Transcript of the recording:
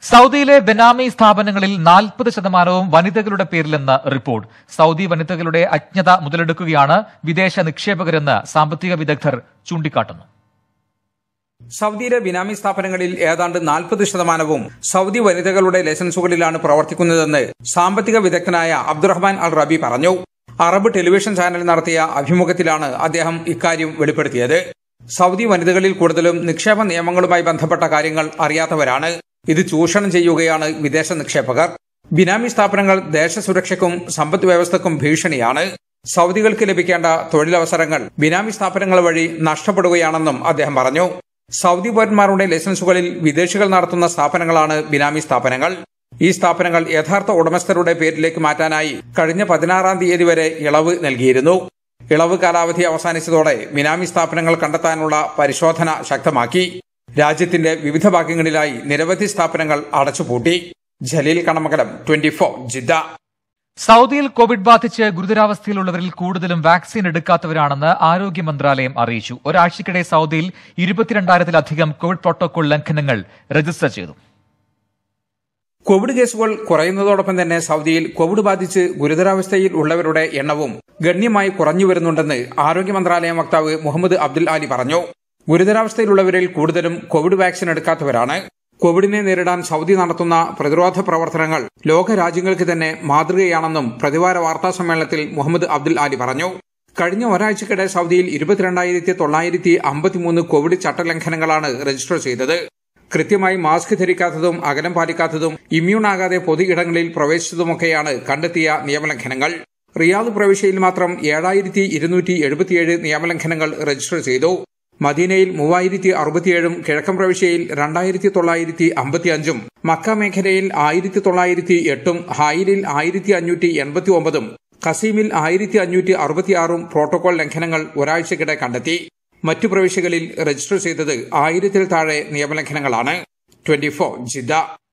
സൗദിയിലെ ബെനാമി സ്ഥാപനങ്ങളിൽ നാൽപ്പത് ശതമാനവും വനിതകളുടെ പേരിലെന്ന് റിപ്പോർട്ട് സൗദി വനിതകളുടെ അജ്ഞത മുതലെടുക്കുകയാണ് വിദേശ നിക്ഷേപകരെന്ന് സാമ്പത്തിക വിദഗ്ധർ ചൂണ്ടിക്കാട്ടുന്നു സൗദിയിലെ ബിനാമി സ്ഥാപനങ്ങളിൽ ഏതാണ്ട് നാൽപ്പത് ശതമാനവും സൗദി വനിതകളുടെ ലൈസൻസുകളിലാണ് പ്രവർത്തിക്കുന്നതെന്ന് സാമ്പത്തിക വിദഗ്ധനായ അബ്ദുറഹ്മാൻ അൽ റബി പറഞ്ഞു അറബ് ടെലിവിഷൻ ചാനൽ നടത്തിയ അഭിമുഖത്തിലാണ് അദ്ദേഹം ഇക്കാര്യം വെളിപ്പെടുത്തിയത് സൗദി വനിതകളിൽ കൂടുതലും നിക്ഷേപ നിയമങ്ങളുമായി ബന്ധപ്പെട്ട കാര്യങ്ങൾ അറിയാത്തവരാണ് ഇത് ചൂഷണം ചെയ്യുകയാണ് വിദേശ നിക്ഷേപകർ ബിനാമി സ്ഥാപനങ്ങൾ ദേശസുരക്ഷയ്ക്കും സമ്പദ് വ്യവസ്ഥക്കും ഭീഷണിയാണ് സൗദികൾക്ക് ലഭിക്കേണ്ട തൊഴിലവസരങ്ങൾ ബിനാമി സ്ഥാപനങ്ങൾ വഴി നഷ്ടപ്പെടുകയാണെന്നും അദ്ദേഹം പറഞ്ഞു സൗദി പൗരന്മാരുടെ ലൈസൻസുകളിൽ വിദേശികൾ നടത്തുന്ന സ്ഥാപനങ്ങളാണ് ബിനാമി സ്ഥാപനങ്ങൾ ഈ സ്ഥാപനങ്ങൾ യഥാർത്ഥ ഉടമസ്ഥരുടെ പേരിലേക്ക് മാറ്റാനായി കഴിഞ്ഞ പതിനാറാം തീയതി വരെ ഇളവ് നൽകിയിരുന്നു ഇളവ് കാലാവധി അവസാനിച്ചതോടെ ബിനാമി സ്ഥാപനങ്ങൾ കണ്ടെത്താനുള്ള പരിശോധന ശക്തമാക്കി രാജ്യത്തിന്റെ വിവിധ ഭാഗങ്ങളിലായി നിരവധി സ്ഥാപനങ്ങൾ അടച്ചുപൂട്ടി ജലീൽ കണമകലം ട്വന്റി ഫോർ ജിദ്ദ സൗദിയിൽ കോവിഡ് ബാധിച്ച് ഗുരുതരാവസ്ഥയിലുള്ളവരിൽ കൂടുതലും വാക്സിൻ എടുക്കാത്തവരാണെന്ന് ആരോഗ്യ മന്ത്രാലയം അറിയിച്ചു ഒരാഴ്ചക്കിടെ സൗദിയിൽ ഇരുപത്തിരണ്ടായിരത്തിലധികം കോവിഡ് പ്രോട്ടോകോൾ ലംഘനങ്ങൾ രജിസ്റ്റർ ചെയ്തു കോവിഡ് കേസുകൾ കുറയുന്നതോടൊപ്പം തന്നെ സൗദിയിൽ കോവിഡ് ബാധിച്ച് ഗുരുതരാവസ്ഥയിൽ ഉള്ളവരുടെ എണ്ണവും ഗണ്യമായി കുറഞ്ഞു വരുന്നുണ്ടെന്ന് ആരോഗ്യ മന്ത്രാലയം വക്താവ് മുഹമ്മദ് അബ്ദുൽ ആലി പറഞ്ഞു ഗുരുതരാവസ്ഥയിലുള്ളവരിൽ കൂടുതലും കോവിഡ് വാക്സിൻ എടുക്കാത്തവരാണ് കോവിഡിനെ നേരിടാൻ സൗദി നടത്തുന്ന പ്രതിരോധ പ്രവർത്തനങ്ങൾ ലോക രാജ്യങ്ങൾക്ക് തന്നെ മാതൃകയാണെന്നും പ്രതിവാര വാർത്താ സമ്മേളനത്തിൽ മുഹമ്മദ് അബ്ദുൽ ആലി പറഞ്ഞു കഴിഞ്ഞ ഒരാഴ്ചക്കിടെ സൗദിയിൽ ഇരുപത്തിരണ്ടായിരത്തി തൊള്ളായിരത്തി അമ്പത്തിമൂന്ന് കോവിഡ് ചട്ടലംഘനങ്ങളാണ് രജിസ്റ്റർ ചെയ്തത് കൃത്യമായി മാസ്ക് ധരിക്കാത്തതും അകലം പാലിക്കാത്തതും ഇമ്മ്യൂൺ ആകാതെ പൊതു ഇടങ്ങളിൽ പ്രവേശിച്ചതുമൊക്കെയാണ് കണ്ടെത്തിയ നിയമലംഘനങ്ങൾ റിയാദ് പ്രവിശ്യയിൽ മാത്രം ഏഴായിരത്തി ഇരുന്നൂറ്റി എഴുപത്തിയേഴ് നിയമലംഘനങ്ങൾ രജിസ്റ്റർ ചെയ്തു മദീനയിൽ മൂവായിരത്തി അറുപത്തിയേഴും കിഴക്കൻ പ്രവിശ്യയിൽ രണ്ടായിരത്തി തൊള്ളായിരത്തി അമ്പത്തിയഞ്ചും മക്ക മേഖലയിൽ ആയിരത്തി തൊള്ളായിരത്തി എട്ടും ഹായിലിൽ ആയിരത്തി അഞ്ഞൂറ്റി എൺപത്തി ഒമ്പതും കസീമിൽ ആയിരത്തി അഞ്ഞൂറ്റി അറുപത്തിയാറും പ്രോട്ടോകോൾ ലംഘനങ്ങൾ ഒരാഴ്ചക്കിടെ കണ്ടെത്തി മറ്റു പ്രവിശ്യകളിൽ രജിസ്റ്റർ ചെയ്തത് ആയിരത്തിൽ താഴെ നിയമലംഘനങ്ങളാണ് ട്വന്റി ഫോർ ജിദ്ദ